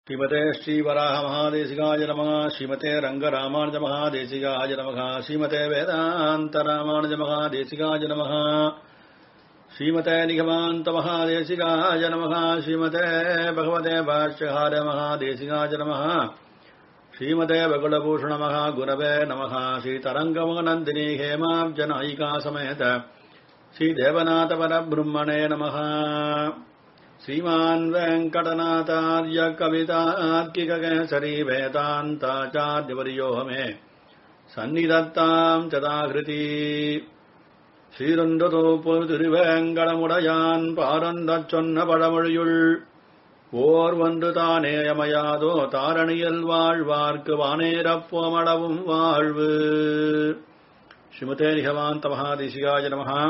ஸ்ரீமதே ஸ்ரீவராக மகாதேசிகாய நமக ஸ்ரீமதே ரங்கராமானுஜ மகாதேசிகாய நமக ஸ்ரீமதே வேதாந்த ராமானுஜ மகாதேசிகாய நமக ஸ்ரீமதே நிகமாந்த மகாதேசிகாய நமக ஸ்ரீமதே பகவதே பாஷ்யகார மகாதேசிகாய நமக ஸ்ரீமதே பகுலபூஷண மகா குரவே நமக ஸ்ரீதரங்கமநந்தினி ஹேமாப்ஜநாயிகா சமேத ஸ்ரீதேவநாத பரபிரம்மணே நமக श्रीमान् वेङ्कटनाथार्य कवितार्किककेसरी वेदान्ताचार्यवर्यो मे சந்நிதத்தாம் சதாகிருதி ஸ்ரீரந்ததோப்பு திருவேங்கடமுடையான் பாரந்தச் சொன்ன பழமொழியுள் ஓர் வந்து தானே அமையாதோ தாரணியில் வாழ்வார்க்கு வானேரப்போமளவும் வாழ்வு ஸ்ரீமதே நிகமாந்த மகாதிசிகாய நமகா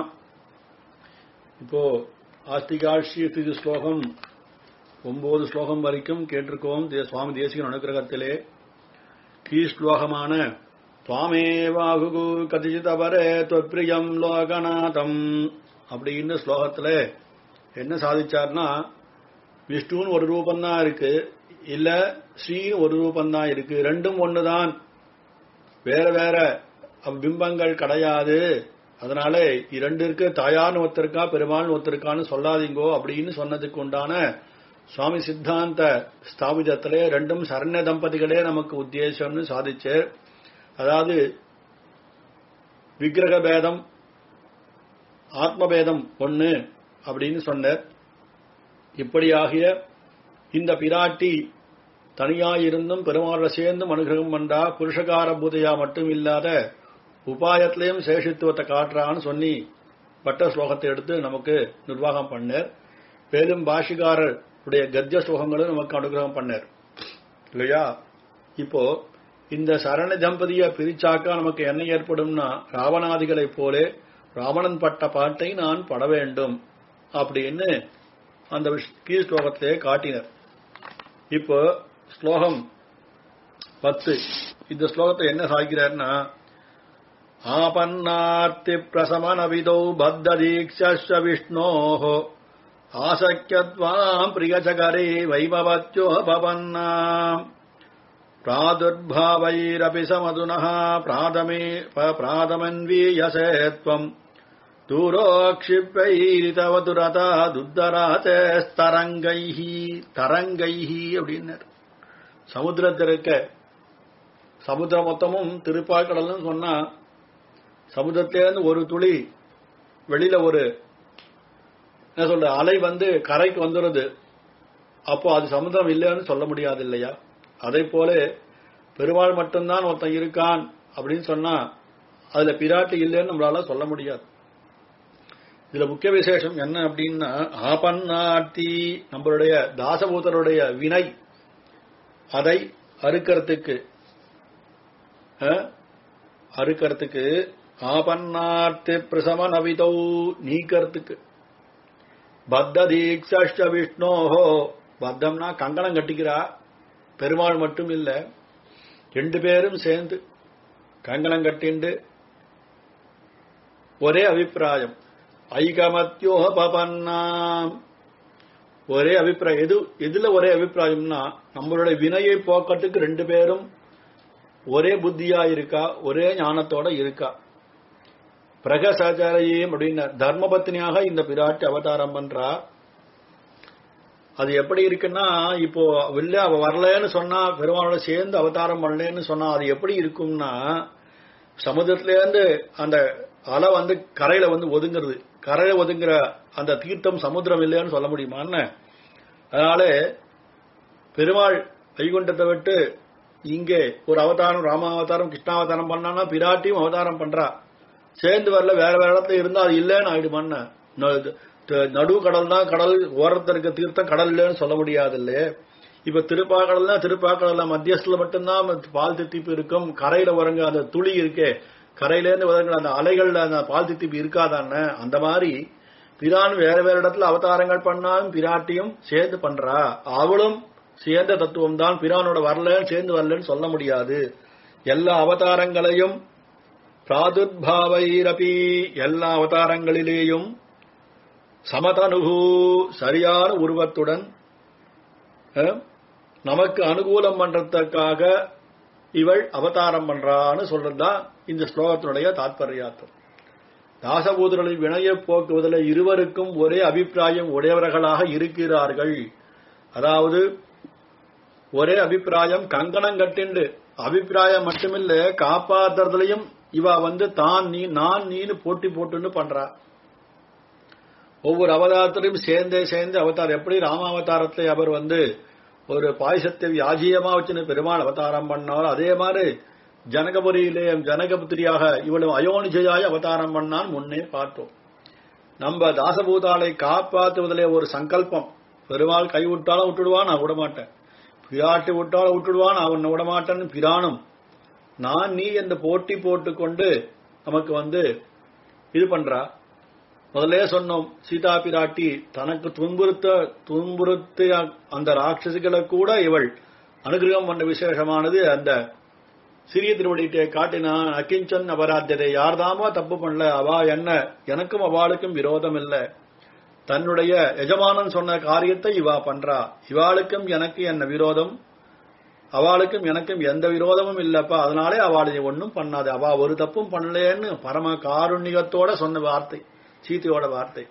இப்போ ஆஸ்திகாஷ்யத்து ஸ்லோகம் ஒன்பது ஸ்லோகம் வரைக்கும் கேட்டிருக்கோம் சுவாமி தேசிகன் அனுகிரகத்திலே கீ ஸ்லோகமான துவாமேவாகு கதிச்சிதபரே தொப்பிரியம் லோகநாதம் அப்படின்னு ஸ்லோகத்துல என்ன சாதிச்சார்னா விஷ்ணுன்னு ஒரு ரூபந்தான் இருக்கு இல்ல ஸ்ரீன்னு ஒரு ரூபந்தான் இருக்கு ரெண்டும் ஒண்ணுதான் வேற வேற பிம்பங்கள் கிடையாது அதனால இரண்டு இருக்கு தாயார்னு ஒருத்தருக்கா பெருமாள்னு ஒருத்தருக்கான்னு சொல்லாதீங்கோ அப்படின்னு சொன்னதுக்கு உண்டான சுவாமி சித்தாந்த ஸ்தாபிதத்திலே ரெண்டும் சரண்ய தம்பதிகளே நமக்கு உத்தேசம்னு சாதிச்சு அதாவது விக்கிரக பேதம் ஆத்மபேதம் ஒண்ணு அப்படின்னு சொன்னார் இப்படியாகிய இந்த பிராட்டி தனியாயிருந்தும் பெருமாள சேர்ந்தும் அனுகிரகம் பண்றா புருஷகார பூதையா மட்டும் இல்லாத உபாயத்திலையும் சேஷித்துவத்தை காட்டுறான்னு சொல்லி பட்ட ஸ்லோகத்தை எடுத்து நமக்கு நிர்வாகம் பண்ணார் மேலும் பாஷிகாரருடைய கத்திய ஸ்லோகங்களும் நமக்கு அனுகிரகம் பண்ணார் இல்லையா இப்போ இந்த சரண தம்பதிய பிரிச்சாக்கா நமக்கு என்ன ஏற்படும்னா ராவணாதிகளை போலே ராவணன் பட்ட பாட்டை நான் பட வேண்டும் அப்படின்னு அந்த கீ ஸ்லோகத்திலே காட்டினர் இப்போ ஸ்லோகம் பத்து இந்த ஸ்லோகத்தை என்ன சாய்கிறார்னா आपन्नार्तिप्रशमनविदौ बद्धदीक्षश्च विष्णोः आसख्यत्वाम् प्रियचकरे वैभवत्योपपन्नाम् प्रादुर्भावैरपि समधुनः प्राथमे प्राथमन्वीयसे त्वम् दूरोक्षिप्यैरितवतुरता துத்தராதே ஸ்தரங்கைஹி தரங்கைஹி அப்படின்னார் சமுத்திரத்திற்க சமுத்திரம் மொத்தமும் திருப்பாக்கடல்னு சொன்னா சமுத்திரத்திலேருந்து ஒரு துளி வெளியில ஒரு என்ன சொல்ற அலை வந்து கரைக்கு வந்துடுது அப்போ அது சமுத்திரம் இல்லைன்னு சொல்ல முடியாது இல்லையா அதே போல பெருமாள் மட்டும்தான் ஒருத்தன் இருக்கான் அப்படின்னு சொன்னா அதுல பிராட்டி இல்லைன்னு நம்மளால சொல்ல முடியாது இதுல முக்கிய விசேஷம் என்ன அப்படின்னா ஆபன்னாட்டி நம்மளுடைய தாசபூதருடைய வினை அதை அறுக்கிறதுக்கு அறுக்கிறதுக்கு ஆபன்னார்த்தி பிரசமனவிதௌ நீக்கிறதுக்கு பத்த தீக்ஷ விஷ்ணோஹோ பத்தம்னா கங்கணம் கட்டிக்கிறா பெருமாள் மட்டும் இல்ல ரெண்டு பேரும் சேர்ந்து கங்கணம் கட்டிண்டு ஒரே அபிப்பிராயம் ஐகமத்தியோ பபன்னாம் ஒரே அபிப்பிராயம் எது எதுல ஒரே அபிப்பிராயம்னா நம்மளுடைய வினையை போக்கத்துக்கு ரெண்டு பேரும் ஒரே புத்தியா இருக்கா ஒரே ஞானத்தோட இருக்கா பிரகசாச்சாரியம் அப்படின்னு தர்மபத்னியாக இந்த பிராட்டி அவதாரம் பண்றா அது எப்படி இருக்குன்னா இப்போ இல்ல அவ வரலன்னு சொன்னா பெருமாளோட சேர்ந்து அவதாரம் பண்ணலன்னு சொன்னா அது எப்படி இருக்கும்னா சமுதிரத்துல இருந்து அந்த அலை வந்து கரையில வந்து ஒதுங்குறது கரையில ஒதுங்குற அந்த தீர்த்தம் சமுத்திரம் இல்லைன்னு சொல்ல முடியுமான்னு அதனால பெருமாள் வைகுண்டத்தை விட்டு இங்கே ஒரு அவதாரம் ராமாவதாரம் கிருஷ்ணாவதாரம் பண்ணானா பிராட்டியும் அவதாரம் பண்றா சேர்ந்து வரல வேற வேற இடத்துல இருந்தா அது இல்லைன்னு ஆயிடுமான்னு நடு கடல் தான் கடல் ஓரத்தில் இருக்க தீர்த்தம் கடல் இல்லைன்னு சொல்ல முடியாது இல்லையே இப்ப திருப்பாக்கடல்னா திருப்பாக்கடல்ல மத்தியஸ்துல மட்டும்தான் பால் தித்திப்பு இருக்கும் கரையில வரங்க அந்த துளி இருக்கே கரையில இருந்து வரங்க அந்த அலைகள்ல அந்த பால் தித்திப்பு இருக்காதான்னு அந்த மாதிரி பிரான் வேற வேற இடத்துல அவதாரங்கள் பண்ணாலும் பிராட்டியும் சேர்ந்து பண்றா அவளும் சேர்ந்த தத்துவம் தான் பிரானோட வரல சேர்ந்து வரலன்னு சொல்ல முடியாது எல்லா அவதாரங்களையும் பிராதுர்பாவைரபி எல்லா அவதாரங்களிலேயும் சமதனுகு சரியான உருவத்துடன் அஹ், நமக்கு அனுகூலம் பண்றதுக்காக இவள் அவதாரம் பண்றான்னு சொல்றதுதான் இந்த ஸ்லோகத்தினுடைய தாத்பரியார்த்தம் தாசபூதர்களின் வினையை போக்குவதில் இருவருக்கும் ஒரே அபிப்பிராயம் உடையவர்களாக இருக்கிறார்கள் அதாவது ஒரே அபிப்பிராயம் கங்கணம் கட்டிண்டு அபிப்பிராயம் மட்டுமில்ல காப்பாத்துறதுலயும் இவ வந்து தான் நீ நான் நீன்னு போட்டி போட்டுன்னு பண்றா ஒவ்வொரு அவதாரத்திலையும் சேர்ந்தே சேர்ந்து அவதாரம் எப்படி ராமாவதாரத்தை அவர் வந்து ஒரு பாயசத்தை வியாஜியமா வச்சுன்னு பெருமாள் அவதாரம் பண்ணார் அதே மாதிரி ஜனகபுரியிலே ஜனகபுத்திரியாக இவ்வளவு அயோனிஜயாய் அவதாரம் பண்ணான் முன்னே பார்த்தோம் நம்ம தாசபூதாலை காப்பாற்றுவதிலே ஒரு சங்கல்பம் பெருமாள் கைவிட்டாலும் விட்டுடுவான் நான் விட மாட்டேன் பிராட்டி விட்டாலும் விட்டுடுவான் அவன் விட மாட்டேன்னு பிரானும் நான் நீ என்று போட்டி போட்டுக்கொண்டு நமக்கு வந்து இது பண்றா முதல்ல சொன்னோம் சீதா பிராட்டி தனக்கு துன்புறுத்த துன்புறுத்திய அந்த ராட்சசிகளை கூட இவள் அனுகிரகம் பண்ண விசேஷமானது அந்த சிறிய திருவடியிட்டே காட்டினான் அகிஞ்சன் அபராத்தியதை யார்தாமோ தப்பு பண்ணல அவா என்ன எனக்கும் அவளுக்கும் விரோதம் இல்ல தன்னுடைய எஜமானன் சொன்ன காரியத்தை இவா பண்றா இவாளுக்கும் எனக்கு என்ன விரோதம் அவளுக்கும் எனக்கும் எந்த விரோதமும் இல்லப்பா அதனாலே அவளை ஒன்னும் பண்ணாது அவ ஒரு தப்பும் பண்ணலேன்னு பரம காருண்யத்தோட சொன்ன வார்த்தை சீத்தையோட வார்த்தை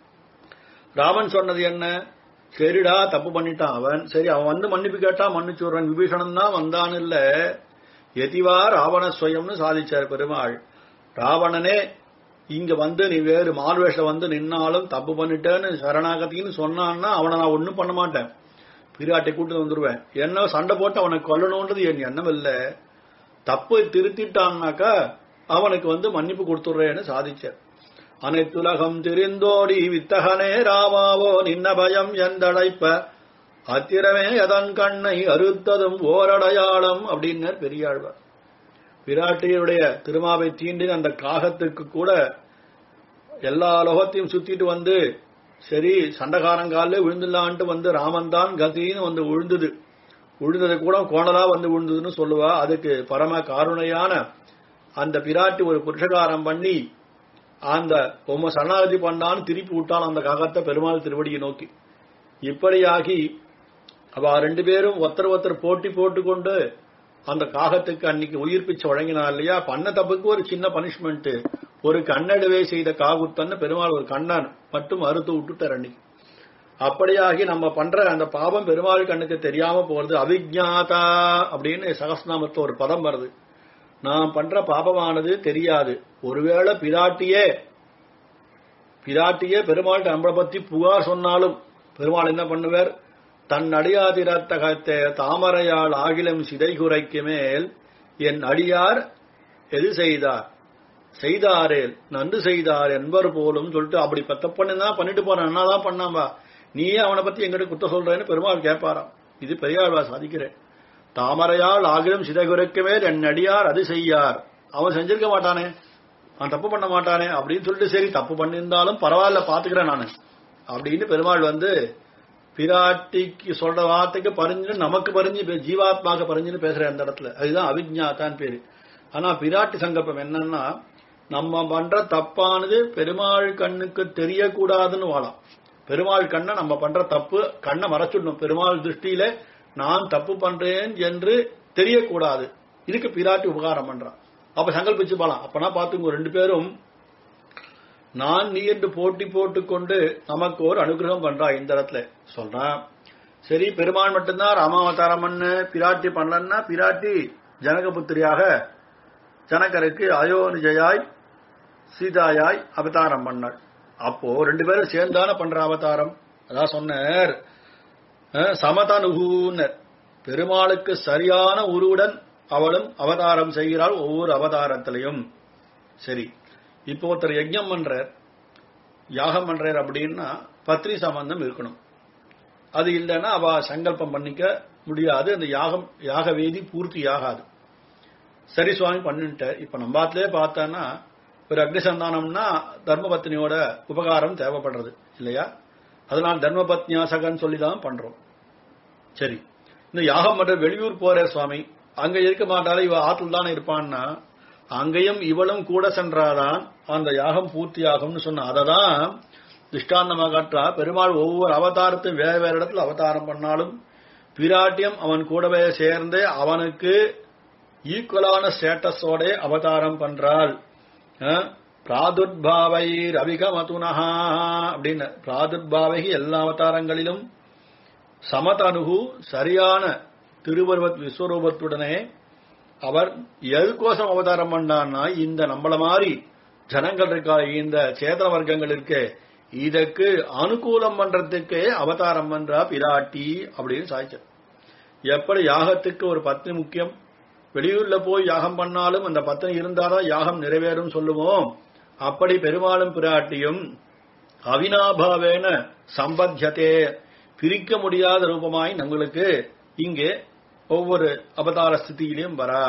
ராமன் சொன்னது என்ன சரிடா தப்பு பண்ணிட்டான் அவன் சரி அவன் வந்து மன்னிப்பு கேட்டா மன்னிச்சு விடுறான் விபீஷணன் தான் வந்தான் இல்ல எதிவா ராவண சுயம்னு சாதிச்சார் பெருமாள் ராவணனே இங்க வந்து நீ வேறு மார்வேஷம் வந்து நின்னாலும் தப்பு பண்ணிட்டேன்னு சரணாகத்தின்னு சொன்னான்னா அவனை நான் ஒண்ணும் பண்ண மாட்டேன் பிராட்டை கூட்டு வந்துருவேன் என்ன சண்டை போட்டு அவனை கொல்லணும்ன்றது என் எண்ணம் இல்ல தப்பு திருத்திட்டான்னாக்கா அவனுக்கு வந்து மன்னிப்பு கொடுத்துடுறேன்னு சாதிச்சார் அனைத்துலகம் தெரிந்தோடி வித்தகனே ராமாவோ நின்ன பயம் எந்தழைப்ப அத்திரமே அதன் கண்ணை அறுத்ததும் ஓரடையாளம் அப்படின்னர் பெரியாழ்வார் பிராட்டியுடைய திருமாவை தீண்டின அந்த காகத்துக்கு கூட எல்லா லோகத்தையும் சுத்திட்டு வந்து சரி சண்டகாரங்காலே விழுந்துடலான்ட்டு வந்து ராமன் தான் கதின்னு வந்து விழுந்தது விழுந்தது கூட கோணலா வந்து விழுந்ததுன்னு சொல்லுவா அதுக்கு பரம காருணையான அந்த பிராட்டி ஒரு புருஷகாரம் பண்ணி அந்த உம்ம சரணாகதி பண்ணான்னு திருப்பி விட்டான் அந்த காகத்தை பெருமாள் திருவடியை நோக்கி இப்படியாகி அவ ரெண்டு பேரும் ஒருத்தர் ஒருத்தர் போட்டி போட்டுக்கொண்டு அந்த காகத்துக்கு அன்னைக்கு உயிர் பிச்சை வழங்கினா இல்லையா பண்ண தப்புக்கு ஒரு சின்ன பனிஷ்மெண்ட் ஒரு கண்ணடுவே செய்த காகுத்தன்னு பெருமாள் ஒரு கண்ணன் மட்டும் அறுத்து விட்டுட்டார் அன்னைக்கு அப்படியாகி நம்ம பண்ற அந்த பாவம் பெருமாள் கண்ணுக்கு தெரியாம போறது அவிஜாதா அப்படின்னு சகஸ்நாமத்துல ஒரு பதம் வருது நாம் பண்ற பாபமானது தெரியாது ஒருவேளை பிராட்டியே பிராட்டியே பெருமாள்கிட்ட நம்மளை பத்தி புகார் சொன்னாலும் பெருமாள் என்ன பண்ணுவார் தன் அடியாதிரத்தகத்தை தாமரையால் ஆகிலம் சிதை குறைக்கு மேல் என் அடியார் எது செய்தார் செய்தாரேல் நன்று செய்தார் என்பர் போலும் சொல்லிட்டு அப்படி பத்த பண்ணிதான் பண்ணிட்டு போறான் என்னதான் பண்ணாம்பா நீயே அவனை பத்தி எங்கிட்ட குத்த சொல்றேன்னு பெருமாள் கேட்பாராம் இது பெரியாழ்வா சாதிக்கிறேன் தாமரையால் ஆகிலும் சிதை குறைக்கு மேல் என் அடியார் அது செய்யார் அவன் செஞ்சிருக்க மாட்டானே அவன் தப்பு பண்ண மாட்டானே அப்படின்னு சொல்லிட்டு சரி தப்பு பண்ணியிருந்தாலும் பரவாயில்ல பாத்துக்கிறேன் நானு அப்படின்னு பெருமாள் வந்து பிராட்டிக்கு சொல்ற வார்த்தைக்கு பறிஞ்சு நமக்கு பறிஞ்சு பே- ஜீவாத்மாக பறிஞ்சுன்னு பேசுற அந்த இடத்துல அதுதான் அவிஜாத்தான் பேரு ஆனா பிராட்டி சங்கல்பம் என்னன்னா நம்ம பண்ற தப்பானது பெருமாள் கண்ணுக்கு தெரியக்கூடாதுன்னு வாழலாம் பெருமாள் கண்ணை நம்ம பண்ற தப்பு கண்ணை மறைச்சிடணும் பெருமாள் திருஷ்டியில நான் தப்பு பண்றேன் என்று தெரியக்கூடாது இதுக்கு பிராட்டி உபகாரம் பண்றான் அப்ப சங்கல்பிச்சு போலாம் அப்பனா பாத்துங்க ரெண்டு பேரும் நான் நீ என்று போட்டி போட்டுக்கொண்டு நமக்கு ஒரு அனுகிரகம் பண்றா இந்த இடத்துல சொல்றான் சரி பெருமாள் மட்டும்தான் ராமாவதாரம் பண்ண பிராட்டி பண்ணலன்னா பிராட்டி ஜனகபுத்திரியாக ஜனகருக்கு அயோனிஜயாய் சீதாயாய் அவதாரம் பண்ணாள் அப்போ ரெண்டு பேரும் சேர்ந்தான பண்ற அவதாரம் அதான் சொன்னார் அஹ், சமதனுகூன்னர் பெருமாளுக்கு சரியான உருவுடன் அவளும் அவதாரம் செய்கிறாள் ஒவ்வொரு அவதாரத்திலையும் சரி இப்போ ஒருத்தர் யஜ்ஞம் பண்றார் யாகம் பண்றார் அப்படின்னா பத்ரி சம்பந்தம் இருக்கணும் அது இல்லைன்னா அவ சங்கல்பம் பண்ணிக்க முடியாது அந்த யாகம் யாக வேதி பூர்த்தி ஆகாது சரி சுவாமி பண்ணிட்டார் இப்ப நம்பாத்திலே பார்த்தான்னா ஒரு அக்னிசந்தானம்னா தர்மபத்னியோட உபகாரம் தேவைப்படுறது இல்லையா அதனால தர்மபத்னியாசகன்னு சொல்லி தான் பண்றோம் சரி இந்த யாகம் பண்ற வெளியூர் போற சுவாமி அங்க இருக்க மாட்டாலே இவ ஆத்துல தானே இருப்பான்னா அங்கேயும் இவளும் கூட சென்றாதான் அந்த யாகம் பூர்த்தி ஆகும்னு சொன்ன அததான் திஷ்டாந்தமாக காட்டுறா பெருமாள் ஒவ்வொரு அவதாரத்தையும் வேற வேற இடத்துல அவதாரம் பண்ணாலும் பிராட்டியம் அவன் கூடவே சேர்ந்து அவனுக்கு ஈக்குவலான ஸ்டேட்டஸோட அவதாரம் பண்றாள் அஹ், பிராதுர்பாவை ரவிகமதுனஹா அப்படின்னு பிராதுர்பாவை எல்லா அவதாரங்களிலும் சமதனுகு சரியான திருவருவத் விஸ்வரூபத்துடனே அவர் எதுக்கோசம் அவதாரம் பண்ணான்னா இந்த நம்மள மாதிரி ஜனங்கள் இருக்கா இந்த சேதன வர்க்கங்கள் இருக்கு இதற்கு அனுகூலம் பண்றதுக்கு அவதாரம் பண்றா பிராட்டி அப்படின்னு சாய்ச்சார் எப்படி யாகத்துக்கு ஒரு பத்னி முக்கியம் வெளியூர்ல போய் யாகம் பண்ணாலும் அந்த பத்னி இருந்தாதான் யாகம் நிறைவேறும் சொல்லுவோம் அப்படி பெருமாளும் பிராட்டியும் அவினாபாவேன சம்பத்தியத்தே பிரிக்க முடியாத ரூபமாய் நம்மளுக்கு இங்கே ஒவ்வொரு அவதார ஸ்திதியிலையும் வரா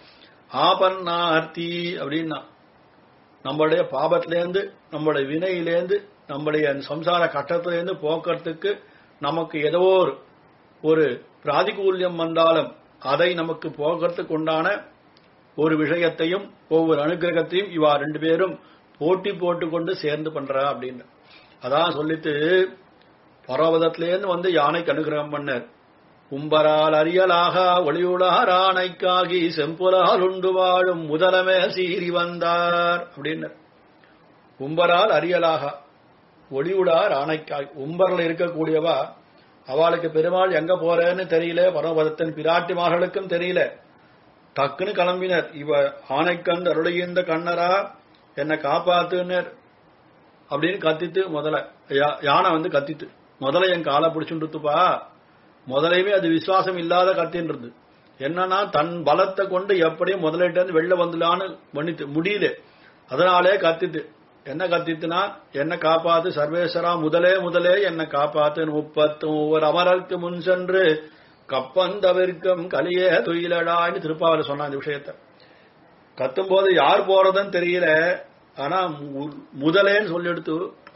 ஆபன்னார்த்தி அப்படின்னா நம்மளுடைய பாபத்திலேருந்து நம்மளுடைய வினையிலேருந்து நம்முடைய சம்சார கட்டத்திலேருந்து போக்குறதுக்கு நமக்கு ஏதோ ஒரு ஒரு பிராதிகூல்யம் வந்தாலும் அதை நமக்கு போக்குறதுக்கு உண்டான ஒரு விஷயத்தையும் ஒவ்வொரு அனுகிரகத்தையும் இவா ரெண்டு பேரும் போட்டி போட்டுக்கொண்டு சேர்ந்து பண்றா அப்படின்னு அதான் சொல்லிட்டு பர்வதத்திலேருந்து வந்து யானைக்கு அனுகிரகம் பண்ணார் உம்பரால் அறியலாக ஒளியுளார் ஆணைக்காகி செம்புலால் உண்டு வாழும் முதலமே சீறி வந்தார் அப்படின்னார் உம்பரால் அறியலாக ஒளியுடார் ஆணைக்காய் உம்பரில் இருக்கக்கூடியவா அவளுக்கு பெருமாள் எங்க போறேன்னு தெரியல பரமபதத்தின் பிராட்டிமார்களுக்கும் தெரியல டக்குன்னு கிளம்பினர் இவ ஆணைக்கண் அருளையந்த கண்ணரா என்னை காப்பாத்துனர் அப்படின்னு கத்தித்து முதல்ல யா- யானை வந்து கத்தித்து முதல்ல என் காலை பிடிச்சுட்டுப்பா முதலையுமே அது விசுவாசம் இல்லாத கத்தின்றது என்னன்னா தன் பலத்தை கொண்டு எப்படியும் முதலிட்ட இருந்து வெளில வந்துலான்னு பண்ணித்து முடியல அதனாலே கத்தித்து என்ன கத்தித்துனா என்ன காப்பாத்து சர்வேஸ்வரா முதலே முதலே என்ன காப்பாத்து முப்பத்தும் ஒவ்வொரு அமரருக்கு முன் சென்று கப்பந்தவிற்கும் கலியே துயிலடான்னு திருப்பாவல சொன்ன இந்த விஷயத்தை கத்தும்போது யார் போறதுன்னு தெரியல ஆனா மு- முதலேன்னு சொல்லி எடுத்து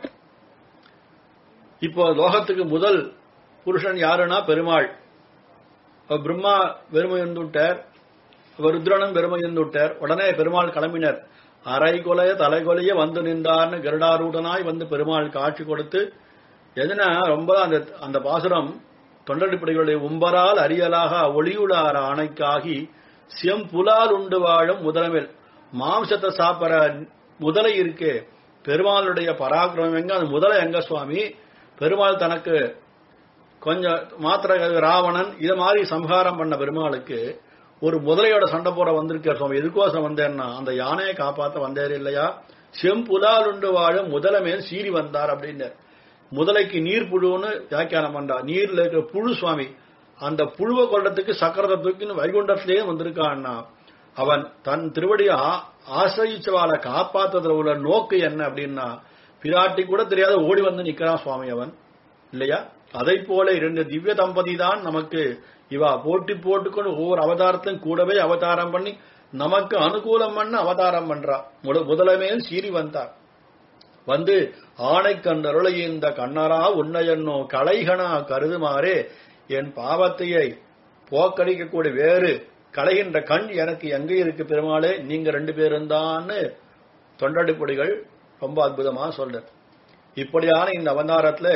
இப்போ லோகத்துக்கு முதல் புருஷன் யாருன்னா பெருமாள் அவர் பிரம்மா வெறுமை இருந்துட்டார் அவர் ருத்ரனும் வெறுமை இருந்துட்டார் உடனே பெருமாள் கிளம்பினர் அரை கொலைய தலைகொலைய வந்து நின்றார்னு கருடாரூடனாய் வந்து பெருமாள் காட்சி கொடுத்து எதுனா ரொம்ப அந்த அந்த பாசுரம் தொண்டடிப்படைகளுடைய உம்பரால் அறியலாக ஒளியுளார் ஆணைக்காகி செம்புலால் உண்டு வாழும் முதலமேல் மாம்சத்தை சாப்பிட முதலை இருக்கே பெருமாளுடைய பராக்கிரமம் எங்க அந்த முதலை எங்க சுவாமி பெருமாள் தனக்கு கொஞ்சம் மாத்திர ராவணன் இத மாதிரி சம்ஹாரம் பண்ண பெருமாளுக்கு ஒரு முதலையோட சண்டை போட வந்திருக்கார் சுவாமி எதுக்கோசம் வந்தேன்னா அந்த யானையை காப்பாத்த வந்தார் இல்லையா செம்புலால் உண்டு வாழும் முதலமேல் சீறி வந்தார் அப்படின்னார் முதலைக்கு நீர் புழுன்னு வியாக்கியானம் பண்றா நீர்ல இருக்கிற புழு சுவாமி அந்த புழுவை கொள்றதுக்கு சக்கரத்தை தூக்கின்னு வைகுண்டத்திலேயே வந்திருக்கான்னா அவன் தன் திருவடியை ஆ- ஆசிரயிச்சவாளை காப்பாத்துறதுல உள்ள நோக்கு என்ன அப்படின்னா பிராட்டி கூட தெரியாத ஓடி வந்து நிக்கிறான் சுவாமி அவன் இல்லையா அதை போல இரண்டு திவ்ய தம்பதி தான் நமக்கு இவா போட்டி போட்டுக்கொண்டு ஒவ்வொரு அவதாரத்தையும் கூடவே அவதாரம் பண்ணி நமக்கு அனுகூலம் பண்ண அவதாரம் பண்றா முத- முதலமேல் சீறி வந்தார் வந்து ஆணை கண்டருளை இந்த கண்ணரா உன்னையன்னோ கலைகனா கருதுமாறே என் பாவத்தையை போக்கடிக்கக்கூடிய வேறு களைகின்ற கண் எனக்கு எங்க இருக்கு பெருமாளே நீங்க ரெண்டு பேரும் தான்னு தொண்டடிப்பொடிகள் ரொம்ப அற்புதமா சொல்ற இப்படியான இந்த அவதாரத்துல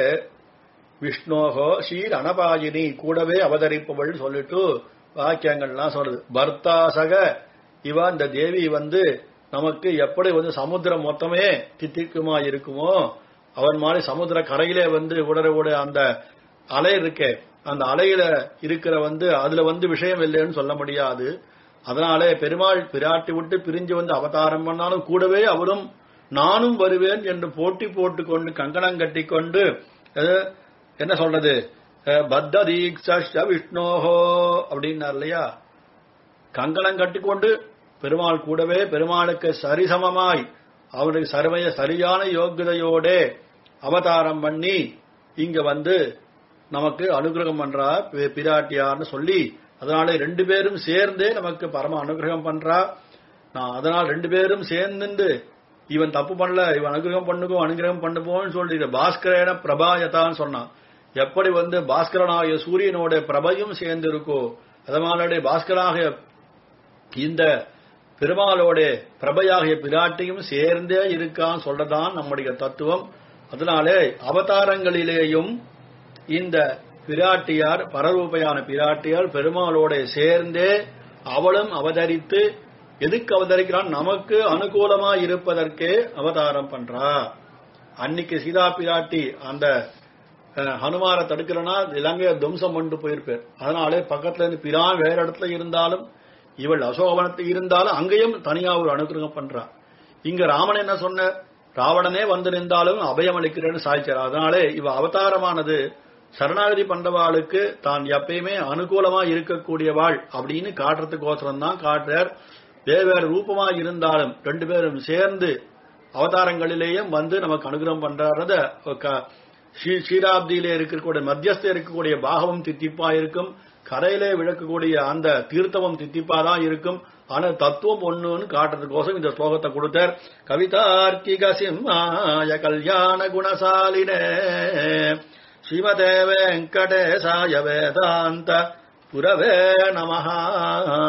விஷ்ணோகோ ஸ்ரீர் அனபாயினி கூடவே அவதரிப்பவள் சொல்லிட்டு வாக்கியங்கள்லாம் சொல்றது பர்த்தாசக இவ இந்த தேவி வந்து நமக்கு எப்படி வந்து சமுத்திரம் மொத்தமே தித்திக்குமா இருக்குமோ அவன் மாதிரி சமுத்திர கரையிலே வந்து உடற உட அந்த அலை இருக்கே அந்த அலையில இருக்கிற வந்து அதுல வந்து விஷயம் இல்லைன்னு சொல்ல முடியாது அதனாலே பெருமாள் பிராட்டி விட்டு பிரிஞ்சு வந்து அவதாரம் பண்ணாலும் கூடவே அவரும் நானும் வருவேன் என்று போட்டி போட்டுக்கொண்டு கங்கணம் கட்டிக்கொண்டு அஹ், என்ன சொல்றது அஹ், பத்த தீக்ஷ விஷ்ணோஹோ அப்படின்னார் இல்லையா கங்கணம் கட்டிக்கொண்டு பெருமாள் கூடவே பெருமாளுக்கு சரிசமமாய் அவனுக்கு சர்வய சரியான யோகியதையோடே அவதாரம் பண்ணி இங்க வந்து நமக்கு அனுகிரகம் பண்றா பி- பிராட்டியார்னு சொல்லி அதனால ரெண்டு பேரும் சேர்ந்தே நமக்கு பரம அனுகிரகம் பண்றா நான் அதனால் ரெண்டு பேரும் சேர்ந்து இவன் தப்பு பண்ணல இவன் அனுகிரகம் பண்ணுக்கோ அனுகிரகம் பண்ணுப்போன்னு சொல்லி இதை பாஸ்கரேன பிரபாயத்தான்னு சொன்னான் எப்படி வந்து பாஸ்கரனாகிய சூரியனோட பிரபையும் சேர்ந்து இருக்கோ அதனாலே பாஸ்கராகிய இந்த பெருமாளோட பிரபையாகிய பிராட்டியும் சேர்ந்தே இருக்கான் சொல்லதான் நம்முடைய தத்துவம் அதனாலே அவதாரங்களிலேயும் இந்த பிராட்டியார் பரரூபையான பிராட்டியார் பெருமாளோட சேர்ந்தே அவளும் அவதரித்து எதுக்கு அவதரிக்கிறான் நமக்கு அனுகூலமா இருப்பதற்கே அவதாரம் பண்றா அன்னைக்கு சீதா பிராட்டி அந்த அஹ், ஹனுமாரை தடுக்கிறனா இலங்கையை துவம்சம் கொண்டு போயிருப்பார் அதனாலே பக்கத்துல இருந்து பிரான் வேற இடத்துல இருந்தாலும் இவள் அசோகவனத்தில் இருந்தாலும் அங்கேயும் தனியா ஒரு அனுகிரகம் பண்றா இங்க ராமன் என்ன சொன்ன ராவணனே வந்து நின்றாலும் அபயம் அளிக்கிறேன்னு சாய்ச்சார் அதனாலே இவ அவதாரமானது சரணாகதி பண்றவாளுக்கு தான் எப்பயுமே அனுகூலமா இருக்கக்கூடியவாள் அப்படின்னு காட்டுறதுக்கோசரம் தான் காட்டுறார் வேறு ரூபமா இருந்தாலும் ரெண்டு பேரும் சேர்ந்து அவதாரங்களிலேயும் வந்து நமக்கு அனுகிரகம் பண்றாரத க- ஸ்ரீ- ஸ்ரீராப்தியிலே இருக்கக்கூடிய மத்தியஸ்த இருக்கக்கூடிய பாகவம் தித்திப்பா இருக்கும் கரையிலே விளக்கக்கூடிய அந்த தீர்த்தமும் தித்திப்பா தான் இருக்கும் ஆனா தத்துவம் ஒண்ணுன்னு காட்டுறதுக்கோசம் இந்த ஸ்லோகத்தை கொடுத்தார் கவிதார்க்கிக சிம்மாய கல்யாண குணசாலினே ஸ்ரீமதே வெங்கடேசாய வேதாந்த புரவே நமஹா